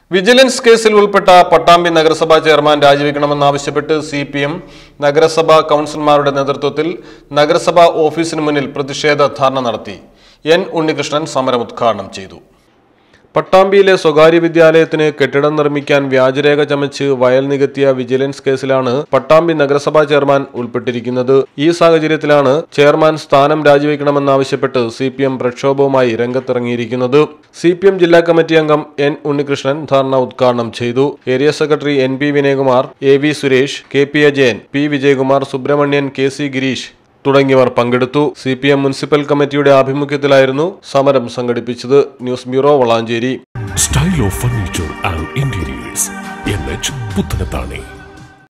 vigilance കേസിൽ ഉൾപ്പെട്ട പട്ടാമ്പി നഗരസഭാ ചെയർമാൻ രാജിവെക്കണമെന്നാവശ്യപ്പെട്ട് സി പി എം നഗരസഭാ കൗൺസിലർമാരുടെ നേതൃത്വത്തിൽ നഗരസഭാ ഓഫീസിന് മുന്നിൽ പ്രതിഷേധ ധർണ നടത്തി എൻ ഉണ്ണികൃഷ്ണൻ സമരം ഉദ്ഘാടനം ചെയ്തു പട്ടാമ്പിയിലെ സ്വകാര്യ വിദ്യാലയത്തിന് കെട്ടിടം നിർമ്മിക്കാൻ വ്യാജരേഖ ചമച്ച് വയൽ നികത്തിയ വിജിലൻസ് കേസിലാണ് പട്ടാമ്പി നഗരസഭാ ചെയർമാൻ ഉൾപ്പെട്ടിരിക്കുന്നത് ഈ സാഹചര്യത്തിലാണ് ചെയർമാൻ സ്ഥാനം രാജിവെക്കണമെന്നാവശ്യപ്പെട്ട് സി പി എം പ്രക്ഷോഭവുമായി രംഗത്തിറങ്ങിയിരിക്കുന്നത് സി പി എം ജില്ലാ കമ്മിറ്റി അംഗം എൻ ഉണ്ണികൃഷ്ണൻ ധർണ ഉദ്ഘാടനം ചെയ്തു area secretary N P Vinayakumar A V Suresh K P Ajayan P Vijayakumar Subrahmanyan K C Gireesh തുടങ്ങിയവർ പങ്കെടുത്തു സി പി എം മുനിസിപ്പൽ കമ്മിറ്റിയുടെ ആഭിമുഖ്യത്തിലായിരുന്നു സമരം സംഘടിപ്പിച്ചത് news bureau Valanchery style of furniture and interiors M H Puthanathani